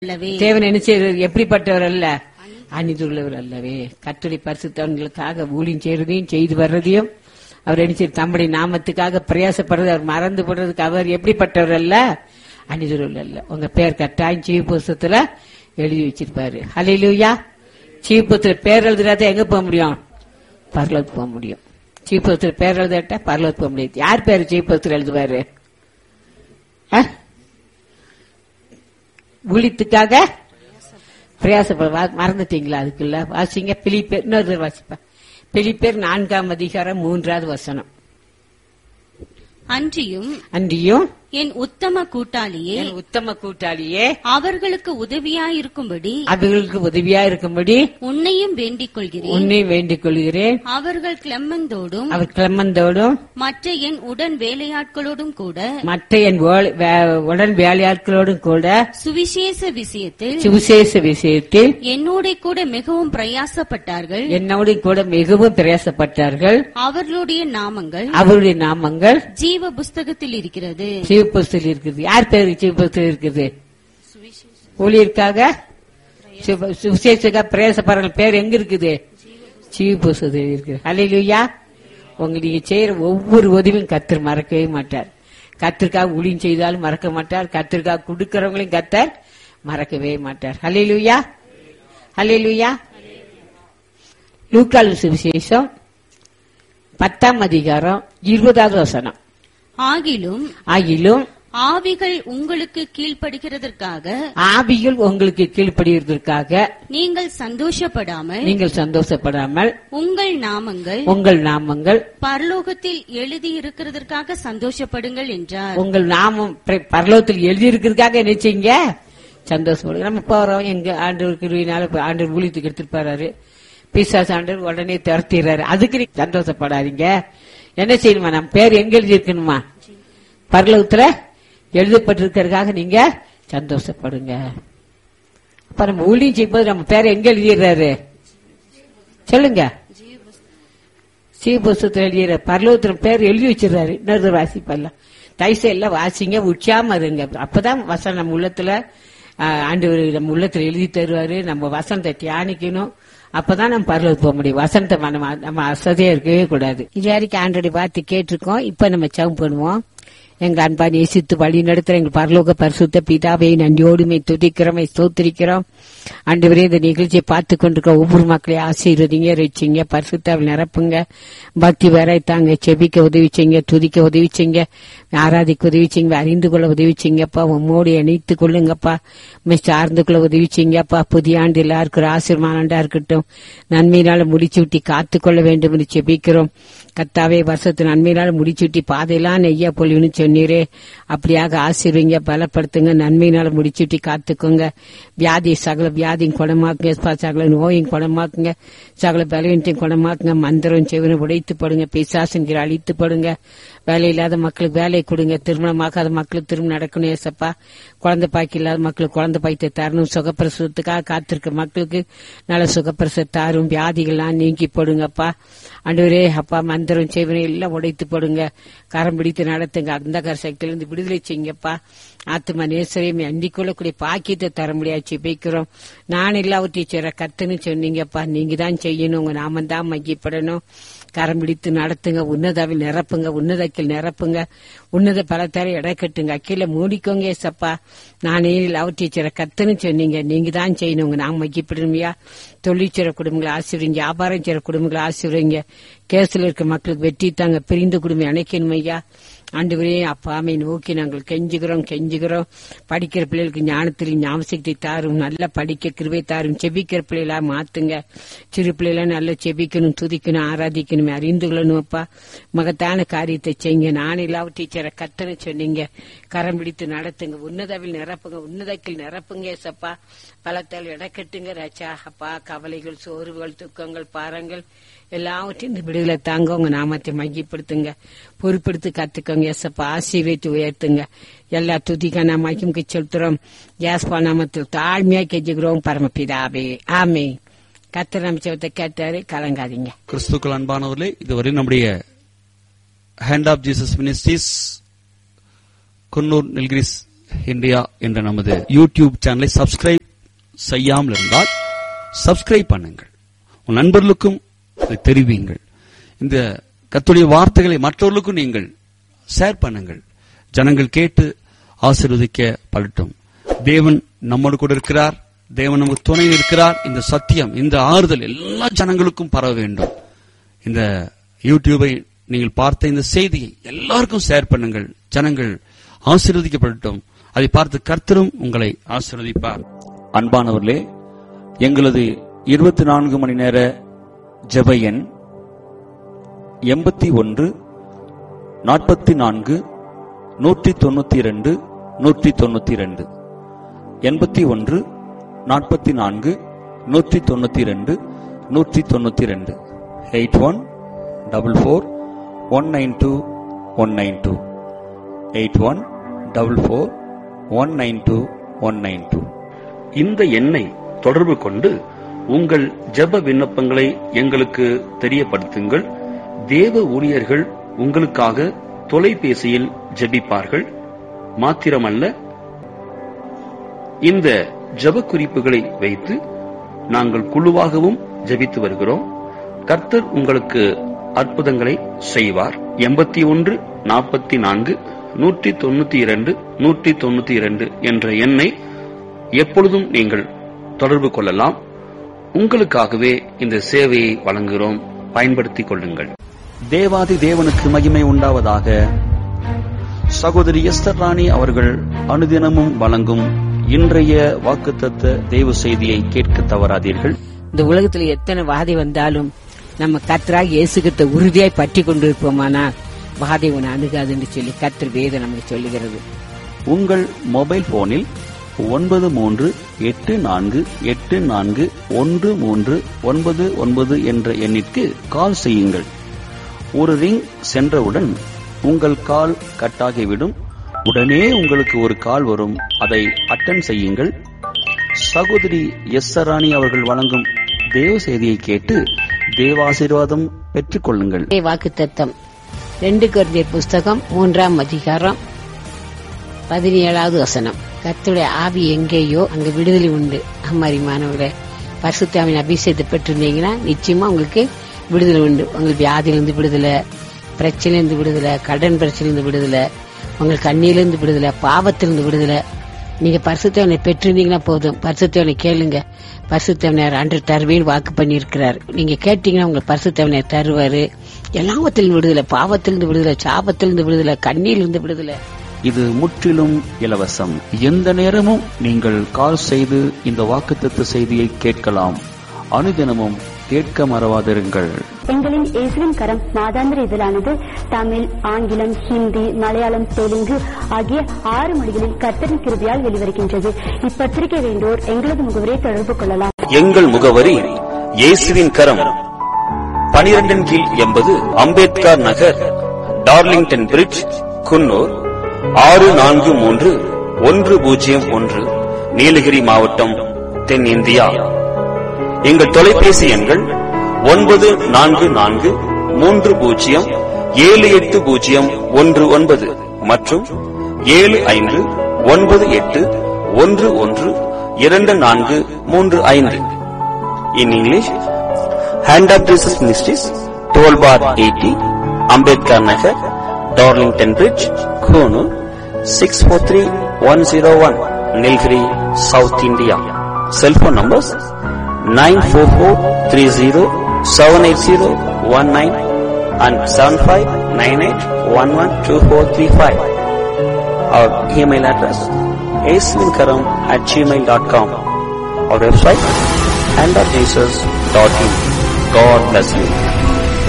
அல்லவே தேவன் என்ன செய்யறது எப்படிப்பட்டவர் அல்ல அணிதுள்ளவர் அல்லவே கத்துடைய பரிசுத்தவன்களுக்காக ஊழியம் செய்யறதையும் செய்து வர்றதையும் அவர் என்ன செய்ய தம்முடைய நாமத்துக்காக பிரயாசப்படுறது அவர் மறந்து போடுறதுக்கு அவர் எப்படிப்பட்டவர் அல்ல அணிதுள்ள அல்ல உங்க பேர் கட்டாயம் சீவ புஸ்தத்துல எழுதி வச்சிருப்பாரு ஹலிலூயா சீவ புஸ்தத்துல பேர் எழுதுறாத எங்க போக முடியும் பரலோக்கு போக முடியும் சீவ புஸ்தத்துல பேர் எழுதாட்டா பரலோக்கு போக முடியாது யார் பேர் சீவ புஸ்தத்துல எழுதுவாரு ஆ? ஊழியத்துக்காக பிரயாசப்பட வா- மறந்துட்டீங்களா அதுக்குள்ள வாசிங்க பிலிப்பேர் இன்னொரு வாசிப்பா பிலிப்பேர் நான்காம் அதிகாரம் மூன்றாவது வசனம் அன்றியும் அன்றியும் என் உத்தம கூட்டாளியே என் உத்தம கூட்டாளியே அவர்களுக்கு உதவியாயிருக்கும்படி அவர்களுக்கு உதவியா இருக்கும்படி உன்னையும் வேண்டிக் கொள்கிறேன் உன்னை வேண்டிக் கொள்கிறேன் அவர்கள் கிளம்மந்தோடும் அவர் கிளம்பந்தோடும் மற்ற என் உடன் வேலையாட்களோடும் கூட மற்ற என் வேலை- வே- உடன் வேலையாட்களோடும் கூட சுவிசேஷ விஷயத்தில் சுவிசேஷ விஷயத்தில் என்னோட கூட மிகவும் பிரயாசப்பட்டார்கள் என்னோடு கூட மிகவும் பிரயாசப்பட்டார்கள் அவர்களுடைய நாமங்கள் அவருடைய நாமங்கள் ஜீவ புஸ்தகத்தில் இருக்கிறது சிவபுஸ்தில் இருக்குது யார் பேரு சிவபுஸ்தில் இருக்குது ஊழியருக்காக சிவ- சுவிசேஷக்காக பிரேசப்படுற பேர் எங்க இருக்குது சிவபுஸ்தத்தில் இருக்குது அலையிலுயா உங்க நீங்க செய்யற ஒவ்வொரு உதவியும் கத்தர் மறக்கவே மாட்டார் கத்திற்காக ஊழியம் செய்தாலும் மறக்க மாட்டார் கத்திற்காக கொடுக்கறவங்களையும் கத்தர் மறக்கவே மாட்டார் ஹalleluya ஹalleluya லூக்காலு சுவிசேஷம் பத்தாம் அதிகாரம் இருபதாவது வசனம் ஆகிலும் ஆகிலும் ஆவிகள் உங்களுக்கு கீழ்ப்படுகிறதற்காக ஆவிகள் உங்களுக்கு கீழ்ப்படிவதற்காக நீங்கள் சந்தோஷப்படாமல் நீங்கள் சந்தோஷப்படாமல் உங்கள் நாமங்கள் உங்கள் நாமங்கள் பரலோகத்தில் எழுதி இருக்கிறதற்காக சந்தோஷப்படுங்கள் என்றார் உங்கள் நாமம் பிர- பரலோகத்தில் எழுதியிருக்கிறதுக்காக என்ன செய்யுங்க சந்தோஷப்படுங்க நம்ம போறோம் எங்க ஆண்டவர் கிருவினால இப்ப ஆண்டவர் ஊழியத்துக்கு எடுத்துட்டு போறாரு பிசாஸ் ஆண்டவர் உடனே துரத்திடுறாரு அதுக்கு நீங்க சந்தோஷப்படாதீங்க என்ன செய்யணுமா நம்ம பேர் எங்க எழுதி இருக்கணுமா பரலோகத்துல எழுதப்பட்டிருக்கிறதுக்காக நீங்க சந்தோஷப்படுங்க அப்ப நம்ம ஊழியம் செய்யும்போது நம்ம பேர் எங்க எழுதிடுறாரு சொல்லுங்க சீபுஸ்தத்தில் எழுதிற பரலோகத்துல பேர் எழுதி வச்சிருக்காரு இன்னொரு வாசிப்பெல்லாம் தைச எல்லாம் வாசிங்க உச்சாம இருங்க அப்பதான் வசனம் நம்ம உள்ளத்துல ஆஹ், ஆண்டவர் நம்ம உள்ளத்துல எழுதி தருவாரு நம்ம வசனத்தை தியானிக்கணும் அப்பதான் நம்ம பரலோகத்துக்கு போக முடியும் வசனத்தை நம்ம நம்ம அசதியா இருக்கவே கூடாது இது வரைக்கும் ஆண்டோடைய வார்த்தை கேட்டிருக்கோம் இப்ப நம்ம சவம் பண்ணுவோம் எங்க அன்பா நேசித்து வழி நடத்துற எங்க பரலோக பரிசுத்த பிதாவை நன்றியோடுமை துதிக்கிறோம் ஸ்தோத்திரிக்கிறோம் ஆண்டவரே இந்த நிகழ்ச்சியை பார்த்து கொண்டிருக்க ஒவ்வொரு மக்களையும் ஆசீர்வதிங்க ரசிங்க பரிசுத்தாவில் நிரப்புங்க பக்தி வரைத்தாங்க செபிக்க உதவி செய்யுங்க துதிக்க உதவி செய்யுங்க ஆராதிக்க உதவி செய்யுங்க அறிந்து கொள்ள உதவி செய்யுங்கப்பா உம்மோடு இணைத்து கொள்ளுங்கப்பா உம்மை சார்ந்து கொள்ள உதவி செய்யுங்கப்பா புதிய ஆண்டு எல்லாருக்கும் ஒரு ஆசீர்வாதா இருக்கட்டும் நன்மையினால முடிச்சு விட்டு காத்துக்கொள்ள வேண்டும் என்று செபிக்கிறோம் கத்தாவே வருஷத்து நன்மையினால முடிச்சு விட்டு பாதையெல்லாம் நெய்யா பொழிவுன்னு சொன்னீரே அப்படியாக ஆசீர்வீங்க பலப்படுத்துங்க நன்மையினால முடிச்சு விட்டு காத்துக்கோங்க வியாதி சகல வியாதியும் குணமாக்குங்க ஸ்பா, சகல நோயும் குணமாக்குங்க சகல பலவீனத்தையும் குணமாக்குங்க மந்திரம் செவனை உடைத்து படுங்க பிசாசுங்கிற அழித்து படுங்க வேலை இல்லாத மக்களுக்கு வேலை கொடுங்க திருமணமாகாத மக்களுக்கு திருமணம் நடக்கணும் ஏசப்பா குழந்தை பாக்கி இல்லாத மக்களுக்கு குழந்தை பாய்த்தை தரணும் சுகப்பிரசவத்துக்காக காத்திருக்க மக்களுக்கு நல்ல சுகப்பிரசவ தாரும் வியாதிகள்லாம் நீக்கி போடுங்கப்பா ஆண்டவரே அப்பா மந்திரம் செய்வனை எல்லாம் உடைத்து போடுங்க கரம் பிடித்து நடத்துங்க அந்த சக்தியிலிருந்து விடுதலை செய்யுங்கப்பா ஆத்மா நேசரையும் அண்டிக் கொள்ளக்கூடிய பாக்கியத்தை தர முடியாது ஜெபிக்கிறோம் நான் எல்லாவற்றையும் செய்ற கத்துன்னு சொன்னீங்கப்பா நீங்க தான் செய்யணும் உங்க நாம தான் மையப்படணும் கரம் பிடித்து நடத்துங்க உன்னதாவில் நிரப்புங்க உன்னதக்கில் நிரப்புங்க உன்னத பலத்தார எடை கட்டுங்க அக்கீழ மூடிக்கோங்க ஏசப்பா நானே எல்லாவற்றையும் செய்ற கத்துன்னு சொன்னீங்க நீங்க தான் செய்யணும் உங்க நாம் மையப்படணுமையா தொழிற்சிற குடும்பங்களை ஆசிரியங்க வியாபாரம் செய்ற குடும்பங்களை ஆசிரியங்க கேஸ்ல இருக்க மக்களுக்கு வெற்றி தாங்க பிரிந்த குடும்பம் அணைக்கணும் ஐயா ஆண்டவரே அப்பாமை நோக்கி நாங்கள் கெஞ்சுகிறோம் கெஞ்சுகிறோம் படிக்கிற பிள்ளைகளுக்கு ஞானத்தில் ஞாபகத்தை தாரும் நல்லா படிக்க கிருபை தாரும் செபிக்கிற பிள்ளைகளா மாத்துங்க சிறு பிள்ளைகள நல்லா செபிக்கணும் துதிக்கணும் ஆராதிக்கணும் அறிந்து கொள்ளணும் அப்பா மகத்தான காரியத்தை செய்யுங்க நான் எல்லாவும் டீச்சரை கத்தனை சொன்னீங்க கரம் பிடித்து நடத்துங்க உன்னதவில் நிரப்புங்க உன்னதக்கில் நிரப்புங்க ஏசப்பா பலத்தால் இடக்கட்டுங்க ராஜா அப்பா கவலைகள் சோர்வுகள் துக்கங்கள் பாரங்கள் எல்லாவற்றையும் இந்த விடுதலை தாங்க உங்க நாமத்தை மையப்படுத்துங்க பொறுப்படுத்தி கத்துக்கோங்க எசப்பா ஆசீர்வதித்து உயர்த்துங்க எல்லா துதிக்க நாம் மகிமுக்கு செலுத்துறோம் யாஸ்பா நாமத்தில் தாழ்மையா கெஞ்சுகிறோம் பரமபிதாவே ஆமே கத்திர அமைச்சவத்தை கேட்டாரு கலங்காதீங்க கிறிஸ்துக்கள் அன்பானவர்களே இதுவரை நம்முடைய hand of Jesus ministries Coonoor Nilgiris India என்ற நமது யூடியூப் சேனலை சப்ஸ்கிரைப் செய்யாமல் இருந்தால் சப்ஸ்கிரைப் பண்ணுங்கள் உன் நண்பர்களுக்கும் இதை தெரிவியுங்கள் இந்த கத்துடைய வார்த்தைகளை மற்றவர்களுக்கும் நீங்கள் ஷேர் பண்ணுங்கள் ஜனங்கள் கேட்டு ஆசீர்வதிக்க படட்டும் தேவன் நம்மோடு கூட இருக்கிறார் தேவன் நமக்கு துணை இருக்கிறார் இந்த சத்தியம் இந்த ஆறுதல் எல்லா ஜனங்களுக்கும் பரவ வேண்டும் இந்த யூடியூபை நீங்கள் பார்த்த இந்த செய்தியை எல்லாருக்கும் ஷேர் பண்ணுங்கள் ஜனங்கள் ஆசீர்வதிக்கப்படட்டும் அதை பார்த்து கர்த்தரும் உங்களை ஆசீர்வதிப்பார் அன்பானவர்களே எங்களது இருபத்தி நான்கு மணி நேர ஜெப எண் எண்பத்தி ஒன்று நாற்பத்தி நான்கு நூற்றி தொண்ணூத்தி இரண்டு நூற்றி தொண்ணூத்தி இரண்டு எண்பத்தி ஒன்று நாற்பத்தி நான்கு நூற்றி தொண்ணூத்தி இரண்டு நூற்றி தொண்ணூத்தி இரண்டு eight one double four one nine two one nine two eight one double four one nine two one nine two இந்த எண்ணை தொடர்பு கொண்டு உங்கள் ஜெப விண்ணப்பங்களை எங்களுக்கு தெரியப்படுத்துங்கள் தேவ ஊழியர்கள் உங்களுக்காக தொலைபேசியில் ஜெபிப்பார்கள் மாத்திரமல்ல இந்த ஜெப குறிப்புகளை வைத்து நாங்கள் குழுவாகவும் ஜெபித்து வருகிறோம் கர்த்தர் உங்களுக்கு அற்புதங்களை செய்வார் எண்பத்தி ஒன்று நாற்பத்தி நான்கு நூற்றி தொண்ணூத்தி இரண்டு நூற்றி தொண்ணூத்தி இரண்டு என்ற எண்ணை எப்பொழுதும் நீங்கள் தொடர்பு கொள்ளலாம் உங்களுக்காகவே இந்த சேவையை வழங்குகிறோம் பயன்படுத்திக் கொள்ளுங்கள் தேவாதி தேவனுக்கு மகிமை உண்டாவதாக சகோதரி எஸ்தர் ராணி அவர்கள் அனுதினமும் வழங்கும் இன்றைய வாக்குத்தத்த தேவ செய்தியை கேட்க தவறாதீர்கள் இந்த உலகத்துல எத்தனை வாதை வந்தாலும் நம்ம கத்தராக இயேசுகிட்ட உறுதியாய் பற்றி கொண்டிருப்போமானால் வாதை உன்னை அணுகாதுன்னு சொல்லி கத்தர் வேதம் நமக்கு சொல்லுகிறது உங்கள் மொபைல் போனில் ஒன்பது மூன்று எட்டு நான்கு எட்டு நான்கு ஒன்று மூன்று ஒன்பது ஒன்பது என்ற எண்ணிற்கு கால் செய்யுங்கள் ஒரு ரிங் சென்றவுடன் உங்கள் கால் கட்டாகிவிடும் உடனே உங்களுக்கு ஒரு கால் வரும் அதை அட்டன் செய்யுங்கள் சகோதரி எஸ் ராணி அவர்கள் வழங்கும் தேவ செய்தியை கேட்டு தேவாசீர்வாதம் பெற்றுக் கொள்ளுங்கள் வாக்கு தத்தம் ரெண்டு குழந்தையர் புஸ்தகம் மூன்றாம் அதிகாரம் பதினேழாவது வசனம் கர்த்தருடைய ஆவி எங்கேயோ அங்க விடுதலை உண்டு அம்மாரி மாணவர்களே பரிசுத்தாவின் அபிஷேகத்தை பெற்றிருந்தீங்கன்னா நிச்சயமா உங்களுக்கு விடுதலை உண்டு உங்களுக்கு வியாதியிலிருந்து விடுதலை பிரச்சனையிலிருந்து விடுதலை கடன் பிரச்சனையிலிருந்து விடுதலை உங்களுக்கு கண்ணியிலிருந்து விடுதலை பாவத்திலிருந்து விடுதலை நீங்க பரிசுத்தவனை பெற்றிருந்தீங்கன்னா போதும் பரிசுத்தவனை கேளுங்க பரிசுத்தவனர் அன்று தருவேன் வாக்கு பண்ணியிருக்கிறார் நீங்க கேட்டீங்கன்னா உங்களுக்கு பரிசுத்தவனர் தருவாரு எல்லாவத்திலிருந்து விடுதலை பாவத்திலிருந்து விடுதலை சாபத்திலிருந்து விடுதலை கண்ணியிலிருந்து விடுதலை இது முற்றிலும் இலவசம் எந்த நேரமும் நீங்கள் கால் செய்து இந்த வாக்குத்தத்த செய்தியை கேட்கலாம் அனுதினமும் கேட்க மறவாதிருங்கள் எங்களின் இயேசுவின் கரம் மாதாந்திர இதழானது தமிழ் ஆங்கிலம் ஹிந்தி மலையாளம் தெலுங்கு ஆகிய ஆறு மொழிகளில் கர்த்தரின் கிருபியால் வெளிவருகின்றது இப்பத்திரிகை வேண்டோர் எங்களது முகவரை தொடர்பு கொள்ளலாம் எங்கள் முகவரி இயேசுவின் கரம் பனிரெண்டின் கீழ் எண்பது அம்பேத்கர் நகர் டார்லிங்டன் பிரிட்ஜ் குன்னூர் ஆறு நான்கு மூன்று ஒன்று பூஜ்ஜியம் ஒன்று நீலகிரி மாவட்டம் தென்னிந்தியா எங்கள் தொலைபேசி எண்கள் ஒன்பது நான்கு நான்கு மூன்று பூஜ்ஜியம் ஏழு எட்டு பூஜ்ஜியம் ஒன்று ஒன்பது மற்றும் ஏழு ஐந்து ஒன்பது எட்டு ஒன்று ஒன்று இரண்டு நான்கு மூன்று ஐந்து in English hand of Jesus ministries twelve bar eighty Ambedkar Nagar Darlington bridge Coonoor six four three one zero one Nilgiri south India cellphone numbers nine four four three zero seven eight zero one nine and seven five nine eight one one two four three five our email address Aswinkaram at Gmail dot com our website and at jesus.in. God bless you.